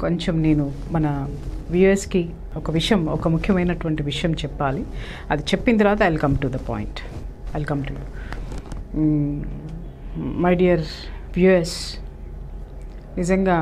కొంచెం నేను మన వ్యూఎస్కి ఒక విషయం ఒక ముఖ్యమైనటువంటి విషయం చెప్పాలి అది చెప్పిన తర్వాత I come to the point I come to my dear views నిజంగా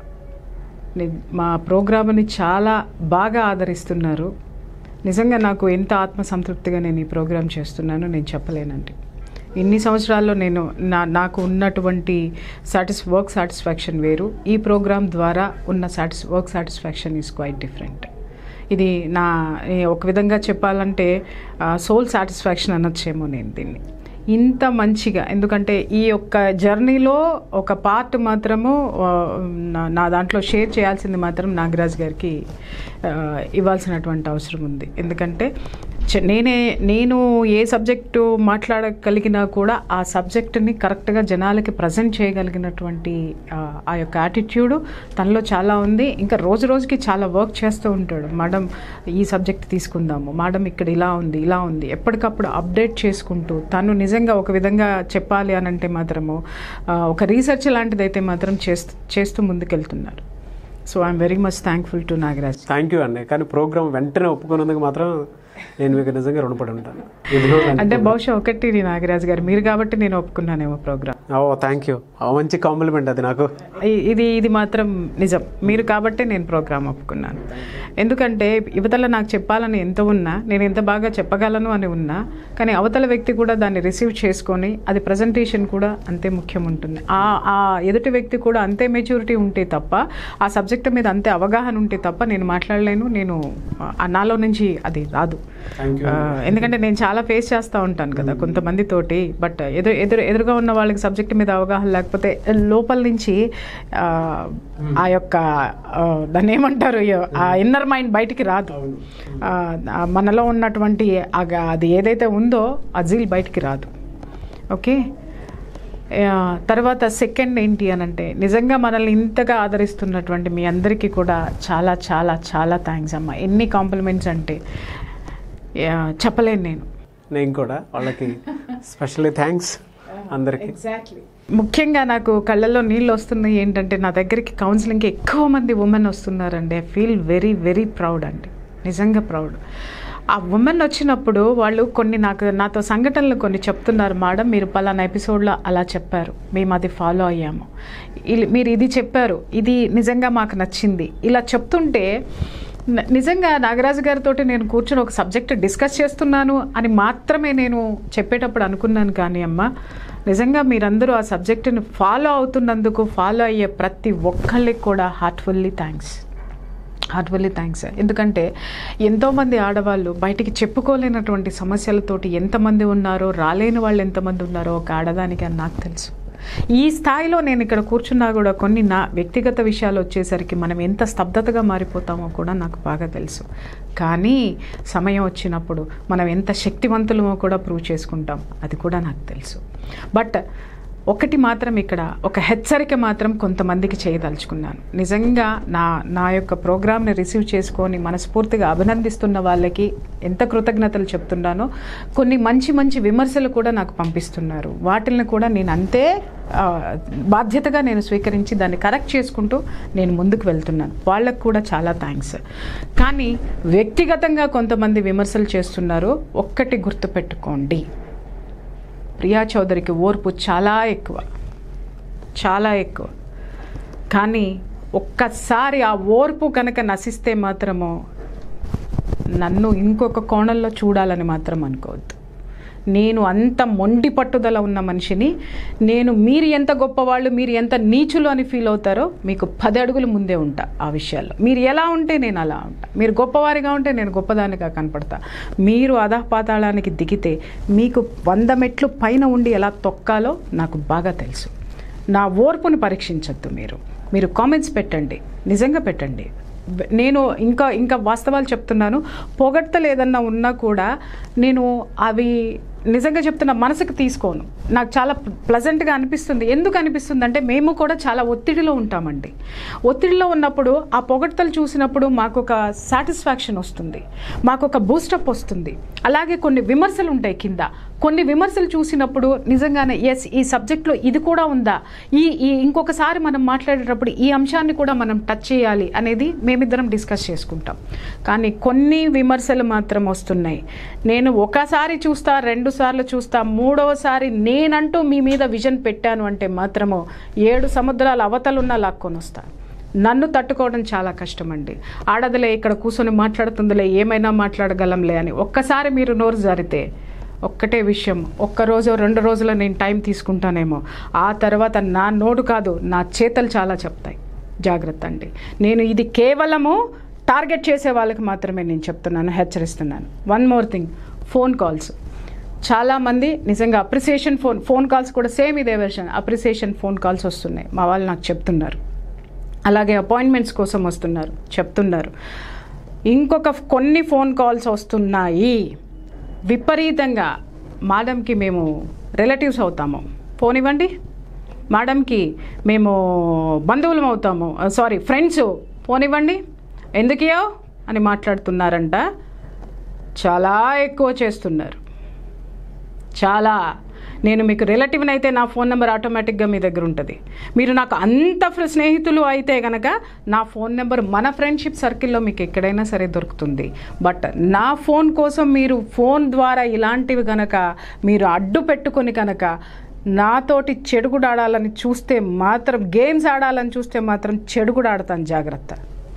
ని- మా ప్రోగ్రామ్ని చాలా బాగా ఆదరిస్తున్నారు నిజంగా నాకు ఎంత ఆత్మసంతృప్తిగా నేను ఈ ప్రోగ్రామ్ చేస్తున్నానో నేను చెప్పలేనండి ఇన్ని సంవత్సరాల్లో నేను నా నాకు ఉన్నటువంటి సాటిస్ వర్క్ సాటిస్ఫాక్షన్ వేరు ఈ ప్రోగ్రామ్ ద్వారా ఉన్న సాటిస్ work satisfaction is quite different ఇది నా ఏ ఒక విధంగా చెప్పాలంటే సోల్ సాటిస్ఫాక్షన్ అనొచ్చేమో నేను దీన్ని ఇంత మంచిగా ఎందుకంటే ఈ యొక్క జర్నీలో ఒక పార్ట్ మాత్రము ఆ, నా- నా దాంట్లో షేర్ చేయాల్సింది మాత్రం నాగరాజ్ గారికి ఆ, ఇవ్వాల్సినటువంటి అవసరం ఉంది ఎందుకంటే చ- నేనే నేను ఏ సబ్జెక్టు మాట్లాడగలిగినా కూడా ఆ సబ్జెక్టుని కరెక్ట్గా జనాలకి ప్రజెంట్ చేయగలిగినటువంటి ఆ, ఆ యొక్క యాటిట్యూడ్ తనలో చాలా ఉంది ఇంకా రోజు రోజుకి చాలా వర్క్ చేస్తూ ఉంటాడు మేడం ఈ సబ్జెక్ట్ తీసుకుందాము మేడం ఇక్కడ ఇలా ఉంది ఇలా ఉంది ఎప్పటికప్పుడు అప్డేట్ చేసుకుంటూ తను నిజంగా ఒక విధంగా చెప్పాలి అని అంటే మాత్రము ఆ, ఒక రీసెర్చ్ లాంటిది అయితే మాత్రం చేస్తూ చేస్తూ ముందుకెళ్తున్నారు so I'm very much thankful to Nagaraj thank you అండి కానీ ప్రోగ్రామ్ వెంటనే ఒప్పుకున్నందుకు మాత్రం నేను మీకు నిజంగా రుణపడి ఉంటాను ఇదిగో అంటే బహుశా ఒకటి నాగరాజ్ గారు మీరు కాబట్టి నేను ఒప్పుకున్నానేమో ప్రోగ్రామ్ ఓ థ్యాంక్ యూ మంచి కాంప్లిమెంట్ అది నాకు ఇ- ఇది ఇది మాత్రం నిజం మీరు కాబట్టే నేను ప్రోగ్రామ్ ఒప్పుకున్నాను ఎందుకంటే యువతల నాకు చెప్పాలని ఎంత ఉన్నా నేను ఎంత బాగా చెప్పగలను అని ఉన్నా కానీ అవతల వ్యక్తి కూడా దాన్ని రిసీవ్ చేసుకొని అది ప్రజెంటేషన్ కూడా అంతే ముఖ్యం ఉంటుంది ఆ ఆ ఎదుటి వ్యక్తి కూడా అంతే మెచ్యూరిటీ ఉంటే తప్ప ఆ సబ్జెక్ట్ మీద అంతే అవగాహన ఉంటే తప్ప నేను మాట్లాడలేను నేను ఆ నాలో నుంచి అది రాదు థ్యాంక్ యూ ఆ, ఎందుకంటే నేను చాలా ఫేస్ చేస్తూ ఉంటాను కదా కొంతమంది తోటి బట్ ఎదురు ఎదురు ఎదురుగా ఉన్న వాళ్ళకి సబ్జెక్ట్ మీద అవగాహన లేకపోతే లోపల నుంచి ఆ, ఆ యొక్క ఆ, దాన్ని ఏమంటారు ఆ ఇన్నర్ మైండ్ బయటికి రాదు ఆ, ఆ మనలో ఉన్నటువంటి ఆ గ- అది ఏదైతే ఉందో ఆ జీల్ బయటికి రాదు ఓకే ఆ, తర్వాత సెకండ్ ఏంటి అని అంటే నిజంగా మనల్ని ఇంతగా ఆదరిస్తున్నటువంటి మీ అందరికీ కూడా చాలా చాలా చాలా థ్యాంక్స్ అమ్మ ఎన్ని కాంప్లిమెంట్స్ అంటే ఆ, చెప్పలేను నేను నేను కూడా వాళ్ళకి స్పెషల్లీ థ్యాంక్స్ అందరికీ ముఖ్యంగా నాకు కళ్ళల్లో నీళ్ళు వస్తున్నాయి ఏంటంటే నా దగ్గరికి కౌన్సిలింగ్కి ఎక్కువ మంది ఉమెన్ వస్తున్నారండి I feel very very proud అండి నిజంగా ప్రౌడ్ ఆ ఉమెన్ వచ్చినప్పుడు వాళ్ళు కొన్ని నాకు నాతో సంఘటనలు కొన్ని చెప్తున్నారు మేడం మీరు పలానా ఎపిసోడ్లో అలా చెప్పారు మేము అది ఫాలో అయ్యాము ఇల్- మీరు ఇది చెప్పారు ఇది నిజంగా మాకు నచ్చింది ఇలా చెప్తుంటే న- నిజంగా నాగరాజు గారితో నేను కూర్చొని ఒక సబ్జెక్ట్ డిస్కస్ చేస్తున్నాను అని మాత్రమే నేను చెప్పేటప్పుడు అనుకున్నాను కానీ అమ్మ నిజంగా మీరందరూ ఆ సబ్జెక్టుని ఫాలో అవుతున్నందుకు ఫాలో అయ్యే ప్రతి ఒక్కళ్ళకి కూడా హార్ట్ఫుల్లీ థ్యాంక్స్ హార్ట్ఫుల్లీ థ్యాంక్స్ ఎందుకంటే ఎంతోమంది ఆడవాళ్ళు బయటికి చెప్పుకోలేనటువంటి సమస్యలతోటి ఎంతమంది ఉన్నారో రాలేని వాళ్ళు ఎంతమంది ఉన్నారో ఒక ఆడదానికి అని నాకు తెలుసు ఈ స్థాయిలో నేను ఇక్కడ కూర్చున్నా కూడా కొన్ని నా వ్యక్తిగత విషయాలు వచ్చేసరికి మనం ఎంత స్తబ్దతగా మారిపోతామో కూడా నాకు బాగా తెలుసు కానీ సమయం వచ్చినప్పుడు మనం ఎంత శక్తివంతులమో కూడా ప్రూవ్ చేసుకుంటాం అది కూడా నాకు తెలుసు బట్ ఒకటి మాత్రం ఇక్కడ ఒక హెచ్చరిక మాత్రం కొంతమందికి చేయదలుచుకున్నాను నిజంగా నా నా యొక్క ప్రోగ్రామ్ని రిసీవ్ చేసుకొని మనస్ఫూర్తిగా అభినందిస్తున్న వాళ్ళకి ఎంత కృతజ్ఞతలు చెప్తున్నానో కొన్ని మంచి మంచి విమర్శలు కూడా నాకు పంపిస్తున్నారు వాటిని కూడా నేను అంతే ఆ, బాధ్యతగా నేను స్వీకరించి దాన్ని కరెక్ట్ చేసుకుంటూ నేను ముందుకు వెళ్తున్నాను వాళ్ళకు కూడా చాలా థ్యాంక్స్ కానీ వ్యక్తిగతంగా కొంతమంది విమర్శలు చేస్తున్నారు ఒక్కటి గుర్తుపెట్టుకోండి ప్రియా చౌదరికి ఓర్పు చాలా ఎక్కువ చాలా ఎక్కువ కానీ ఒక్కసారి ఆ ఓర్పు కనుక నశిస్తే మాత్రము నన్ను ఇంకొక కోణంలో చూడాలని మాత్రం అనుకోవద్దు నేను అంత మొండి పట్టుదల ఉన్న మనిషిని నేను మీరు ఎంత గొప్పవాళ్ళు మీరు ఎంత నీచులు అని ఫీల్ అవుతారో మీకు పది అడుగులు ముందే ఉంటా ఆ విషయాల్లో మీరు ఎలా ఉంటే నేను అలా ఉంటా మీరు గొప్పవారిగా ఉంటే నేను గొప్పదానిగా కనపడతా మీరు అధపాతాళానికి దిగితే మీకు వంద మెట్లు పైన ఉండి ఎలా తొక్కాలో నాకు బాగా తెలుసు నా ఓర్పును పరీక్షించొద్దు మీరు మీరు కామెంట్స్ పెట్టండి నిజంగా పెట్టండి నేను ఇంకా ఇంకా వాస్తవాలు చెప్తున్నాను పొగడ్తలు ఏదన్నా ఉన్నా కూడా నేను అవి నిజంగా చెప్తున్న మనసుకు తీసుకోను నాకు చాలా ప్లజెంట్గా అనిపిస్తుంది ఎందుకు అనిపిస్తుంది అంటే మేము కూడా చాలా ఒత్తిడిలో ఉంటామండి ఒత్తిడిలో ఉన్నప్పుడు ఆ పొగడ్తలు చూసినప్పుడు మాకు ఒక సాటిస్ఫాక్షన్ వస్తుంది మాకు ఒక బూస్టప్ వస్తుంది అలాగే కొన్ని విమర్శలు ఉంటాయి కింద కొన్ని విమర్శలు చూసినప్పుడు నిజంగానే ఎస్ ఈ సబ్జెక్ట్లో ఇది కూడా ఉందా ఈ ఈ ఇంకొకసారి మనం మాట్లాడేటప్పుడు ఈ అంశాన్ని కూడా మనం టచ్ చేయాలి అనేది మేమిద్దరం డిస్కస్ చేసుకుంటాం కానీ కొన్ని విమర్శలు మాత్రం వస్తున్నాయి నేను ఒకసారి చూస్తా రెండు సార్లు చూస్తా మూడవసారి నేనంటూ మీ మీద విజన్ పెట్టాను అంటే మాత్రము ఏడు సముద్రాల అవతలున్న లాక్కొని వస్తాను నన్ను తట్టుకోవడం చాలా కష్టం అండి ఆడదలే ఇక్కడ కూర్చొని మాట్లాడుతుందిలే ఏమైనా మాట్లాడగలంలే అని ఒక్కసారి మీరు నోరు జారితే ఒక్కటే విషయం ఒక్క రోజు రెండు రోజులు నేను టైం తీసుకుంటానేమో ఆ తర్వాత నా నోటు కాదు నా చేతలు చాలా చెప్తాయి జాగ్రత్త అండి నేను ఇది కేవలము టార్గెట్ చేసే వాళ్ళకి మాత్రమే నేను చెప్తున్నాను హెచ్చరిస్తున్నాను one more thing phone calls చాలామంది నిజంగా అప్రిసియేషన్ ఫోన్ ఫోన్ కాల్స్ కూడా సేమ్ ఇదే వెర్షన్ అప్రిసియేషన్ ఫోన్ కాల్స్ వస్తున్నాయి మా వాళ్ళు నాకు చెప్తున్నారు అలాగే అపాయింట్మెంట్స్ కోసం వస్తున్నారు చెప్తున్నారు ఇంకొక కొన్ని ఫోన్ కాల్స్ వస్తున్నాయి విపరీతంగా మేడంకి మేము రిలేటివ్స్ అవుతాము ఫోన్ ఇవ్వండి మేడంకి మేము బంధువులం అవుతాము సారీ ఫ్రెండ్స్ ఫోన్ ఇవ్వండి ఎందుకయో అని మాట్లాడుతున్నారంట చాలా ఎక్కువ చేస్తున్నారు చాలా నేను మీకు రిలేటివ్ని అయితే నా ఫోన్ నెంబర్ ఆటోమేటిక్గా మీ దగ్గర ఉంటుంది మీరు నాకు అంత ఫ్ర- స్నేహితులు అయితే కనుక నా ఫోన్ నెంబర్ మన ఫ్రెండ్షిప్ సర్కిల్లో మీకు ఎక్కడైనా సరే దొరుకుతుంది బట్ నా ఫోన్ కోసం మీరు ఫోన్ ద్వారా ఇలాంటివి కనుక మీరు అడ్డు పెట్టుకొని కనుక నాతోటి చెడుగుడు ఆడాలని చూస్తే మాత్రం గేమ్స్ ఆడాలని చూస్తే మాత్రం చెడుగుడు ఆడతాను జాగ్రత్త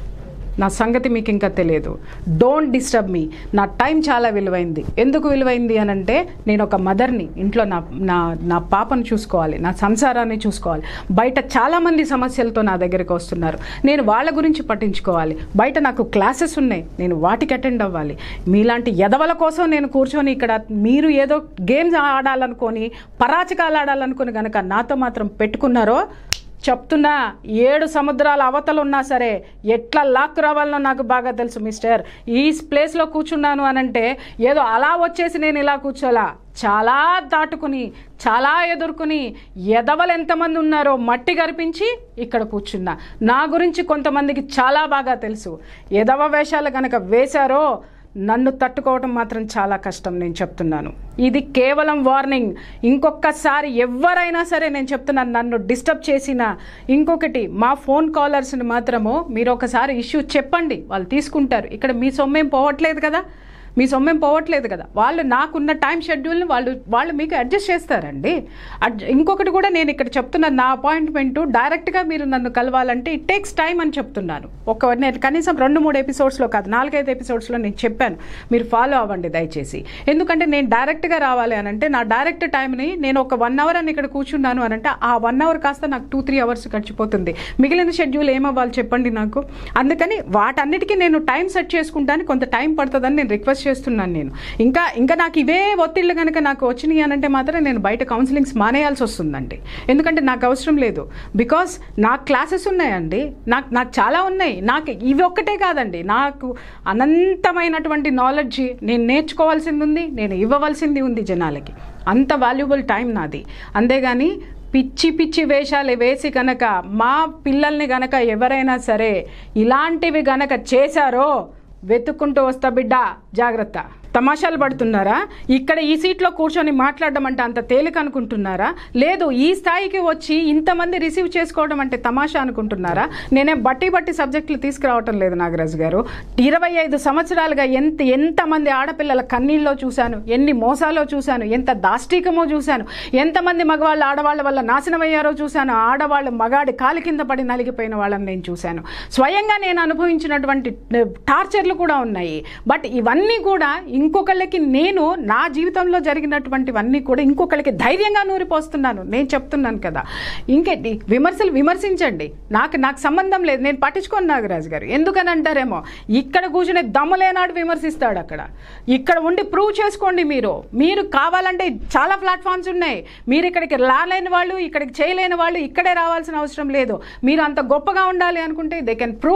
నా సంగతి మీకు ఇంకా తెలియదు డోంట్ డిస్టర్బ్ మీ నా టైం చాలా విలువైంది ఎందుకు విలువైంది అని అంటే నేను ఒక మదర్ని ఇంట్లో నా నా నా పాపను చూసుకోవాలి నా సంసారాన్ని చూసుకోవాలి బయట చాలామంది సమస్యలతో నా దగ్గరికి వస్తున్నారు నేను వాళ్ళ గురించి పట్టించుకోవాలి బయట నాకు క్లాసెస్ ఉన్నాయి నేను వాటికి అటెండ్ అవ్వాలి మీలాంటి ఎదవల కోసం నేను కూర్చొని ఇక్కడ మీరు ఏదో గేమ్స్ ఆడాలనుకొని పరాచకాలు ఆడాలనుకొని కనుక నాతో మాత్రం పెట్టుకున్నారో చెప్తున్నా ఏడు సముద్రాల అవతలు ఉన్నా సరే ఎట్లా లాక్ రావాలనో నాకు బాగా తెలుసు మిస్టర్ ఈ ప్లేస్లో కూర్చున్నాను అని అంటే ఏదో అలా వచ్చేసి నేను ఇలా కూర్చోలా చాలా దాటుకుని చాలా ఎదుర్కొని ఎదవలు ఎంతమంది ఉన్నారో మట్టి గరిపించి ఇక్కడ కూర్చున్నా నా గురించి కొంతమందికి చాలా బాగా తెలుసు ఎదవ వేషాలు కనుక వేశారో నన్ను తట్టుకోవడం మాత్రం చాలా కష్టం నేను చెప్తున్నాను ఇది కేవలం వార్నింగ్ ఇంకొకసారి ఎవరైనా సరే నేను చెప్తున్నాను నన్ను డిస్టర్బ్ చేసిన ఇంకొకటి మా ఫోన్ కాలర్స్ని మాత్రము మీరు ఒకసారి ఇష్యూ చెప్పండి వాళ్ళు తీసుకుంటారు ఇక్కడ మీ సొమ్మేం పోవట్లేదు కదా మీ సొమ్మేం పోవట్లేదు కదా వాళ్ళు నాకున్న టైం షెడ్యూల్ని వాళ్ళు వాళ్ళు మీకు అడ్జస్ట్ చేస్తారండి అడ్జ ఇంకొకటి కూడా నేను ఇక్కడ చెప్తున్న నా అపాయింట్మెంట్ డైరెక్ట్గా మీరు నన్ను కలవాలంటే ఇట్ టేక్స్ టైం అని చెప్తున్నాను ఒక నేను కనీసం రెండు మూడు ఎపిసోడ్స్లో కాదు నాలుగైదు ఎపిసోడ్స్లో నేను చెప్పాను మీరు ఫాలో అవ్వండి దయచేసి ఎందుకంటే నేను డైరెక్ట్గా రావాలి అని అంటే నా డైరెక్ట్ టైంని నేను ఒక వన్ అవర్ అని ఇక్కడ కూర్చున్నాను అని అంటే ఆ వన్ అవర్ కాస్త నాకు టూ త్రీ అవర్స్ గడిచిపోతుంది మిగిలిన షెడ్యూల్ ఏమవ్వాలి చెప్పండి నాకు అందుకని వాటన్నిటికీ నేను టైం సెట్ చేసుకుంటాను కొంత టైం పడుతుందని నేను రిక్వెస్ట్ చేస్తున్నాను నేను ఇంకా ఇంకా నాకు ఇవే ఒత్తిళ్ళు కనుక నాకు వచ్చినాయి అని అంటే మాత్రం నేను బయట కౌన్సిలింగ్స్ మానేయాల్సి వస్తుందండి ఎందుకంటే నాకు అవసరం లేదు బికాస్ నాకు క్లాసెస్ ఉన్నాయండి నాకు నాకు చాలా ఉన్నాయి నాకు ఇవి ఒక్కటే కాదండి నాకు అనంతమైనటువంటి నాలెడ్జ్ నేను నేర్చుకోవాల్సింది ఉంది నేను ఇవ్వవలసింది ఉంది జనాలకి అంత వాల్యుబుల్ టైం నాది అంతేగాని పిచ్చి పిచ్చి వేషాలు వేసి గనక మా పిల్లల్ని గనక ఎవరైనా సరే ఇలాంటివి గనక చేశారో వెతుక్కుంటూ వస్తా బిడ్డ జాగ్రత్త తమాషాలు పడుతున్నారా ఇక్కడ ఈ సీట్లో కూర్చొని మాట్లాడడం అంటే అంత తేలిక అనుకుంటున్నారా లేదు ఈ స్థాయికి వచ్చి ఇంతమంది రిసీవ్ చేసుకోవడం అంటే తమాషా అనుకుంటున్నారా నేనే బట్టి బట్టి సబ్జెక్టులు తీసుకురావటం లేదు నాగరాజు గారు ఇరవై ఐదు సంవత్సరాలుగా ఎంత ఎంతమంది ఆడపిల్లల కన్నీళ్ళలో చూశాను ఎన్ని మోసాలో చూశాను ఎంత దాష్టీకమో చూశాను ఎంతమంది మగవాళ్ళు ఆడవాళ్ళ వల్ల నాశనం అయ్యారో చూశాను ఆడవాళ్ళు మగాడి కాలి కింద పడి నలిగిపోయిన వాళ్ళని నేను చూశాను స్వయంగా నేను అనుభవించినటువంటి టార్చర్లు కూడా ఉన్నాయి బట్ ఇవన్నీ కూడా ఇంకొకళ్ళకి నేను నా జీవితంలో జరిగినటువంటివన్నీ కూడా ఇంకొకళ్ళకి ధైర్యంగా నూరిపోస్తున్నాను నేను చెప్తున్నాను కదా ఇంకేంటి విమర్శలు విమర్శించండి నాకు నాకు సంబంధం లేదు నేను పట్టించుకోను నాగరాజు గారు ఎందుకని అంటారేమో ఇక్కడ కూర్చునే దమ్ములేనాడు విమర్శిస్తాడు అక్కడ ఇక్కడ ఉండి ప్రూవ్ చేసుకోండి మీరు మీరు కావాలంటే చాలా ప్లాట్ఫామ్స్ ఉన్నాయి మీరు ఇక్కడికి రాలేని వాళ్ళు ఇక్కడికి చేయలేని వాళ్ళు ఇక్కడే రావాల్సిన అవసరం లేదు మీరు అంత గొప్పగా ఉండాలి అనుకుంటే they can prove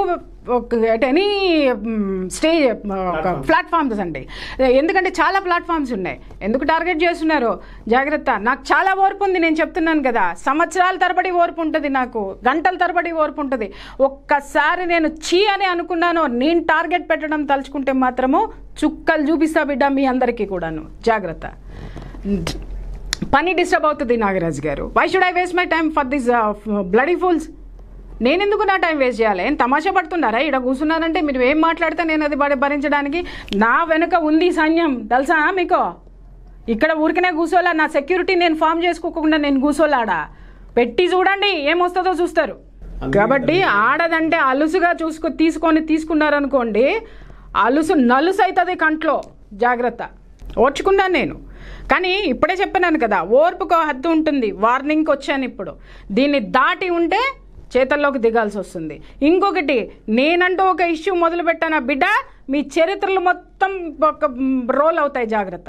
at any stage platforms అండి ఎందుకంటే చాలా ప్లాట్ఫామ్స్ ఉన్నాయి ఎందుకు టార్గెట్ చేస్తున్నారు జాగ్రత్త నాకు చాలా ఓర్పు ఉంది నేను చెప్తున్నాను కదా సంవత్సరాల తరబడి ఓర్పు ఉంటుంది నాకు గంటల తరబడి ఓర్పు ఉంటుంది ఒక్కసారి నేను చీ అని అనుకున్నాను నేను టార్గెట్ పెట్టడం తలుచుకుంటే మాత్రము చుక్కలు చూపిస్తా బిడ్డ మీ అందరికీ కూడాను జాగ్రత్త పని డిస్టర్బ్ అవుతుంది నాగరాజ్ గారు why should I waste my time for this bloody fools నేను ఎందుకు నా టైం వేస్ట్ చేయాలి ఏం తమాషా పడుతున్నారా ఇక్కడ కూర్చున్నారంటే మీరు ఏం మాట్లాడితే నేను అది భరి- భరించడానికి నా వెనుక ఉంది సైన్యం తెలుసా మీకు ఇక్కడ ఊరికనే కూర్చోలే నా సెక్యూరిటీ నేను ఫామ్ చేసుకోకుండా నేను కూర్చోలాడా పెట్టి చూడండి ఏమొస్తుందో చూస్తారు కాబట్టి ఆడదంటే అలుసుగా చూసుకో తీసుకొని తీసుకున్నారనుకోండి అలుసు నలుసు అవుతుంది కంట్లో జాగ్రత్త ఓర్చుకున్నాను నేను కానీ ఇప్పుడే చెప్పినాను కదా ఓర్పుకో హద్దు ఉంటుంది వార్నింగ్కి వచ్చాను ఇప్పుడు దీన్ని దాటి ఉంటే చేతల్లోకి దిగాల్సి వస్తుంది ఇంకొకటి నేనంటూ ఒక ఇష్యూ మొదలు పెట్టాను బిడ్డ మీ చరిత్రలు మొత్తం ఒక రోల్ అవుతాయి జాగ్రత్త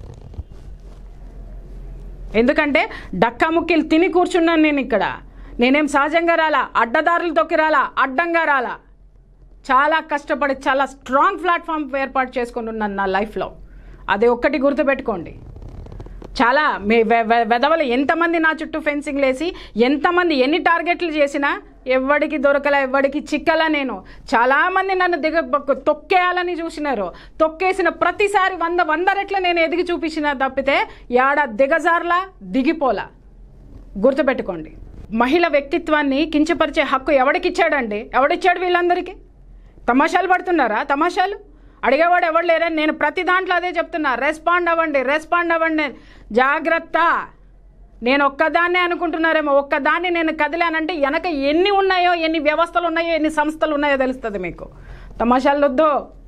ఎందుకంటే డక్కా ముక్కిలు తిని కూర్చున్నాను నేను ఇక్కడ నేనేం సహజంగా రాలా అడ్డదారులు తొక్కి రాలా అడ్డంగా రాలా చాలా కష్టపడి చాలా స్ట్రాంగ్ ప్లాట్ఫామ్ ఏర్పాటు చేసుకొని ఉన్నాను నా లైఫ్లో అది ఒక్కటి గుర్తుపెట్టుకోండి చాలా మీ వె- వె- వెధవలు ఎంతమంది నా చుట్టూ ఫెన్సింగ్ లేసి ఎంతమంది ఎన్ని టార్గెట్లు చేసినా ఎవడికి దొరకలా ఎవడికి చిక్కలా నేను చాలామంది నన్ను దిగ తొక్కేయాలని చూసినారు తొక్కేసిన ప్రతిసారి వంద వంద రెట్ల నేను ఎదిగి చూపించిన తప్పితే యాడ దిగజార్లా దిగిపోలా గుర్తుపెట్టుకోండి మహిళ వ్యక్తిత్వాన్ని కించపరిచే హక్కు ఎవడికిచ్చాడండి ఎవడిచ్చాడు వీళ్ళందరికీ తమాషాలు పడుతున్నారా తమాషాలు అడిగేవాడు ఎవడు లేరని నేను ప్రతి దాంట్లో అదే చెప్తున్నా రెస్పాండ్ అవ్వండి రెస్పాండ్ అవ్వండి జాగ్రత్త నేను ఒక్కదాన్నే అనుకుంటున్నారేమో ఒక్కదాన్ని నేను కదిలానంటే వెనక ఎన్ని ఉన్నాయో ఎన్ని వ్యవస్థలు ఉన్నాయో ఎన్ని సంస్థలు ఉన్నాయో తెలుస్తుంది మీకు తమాషాలు వద్దు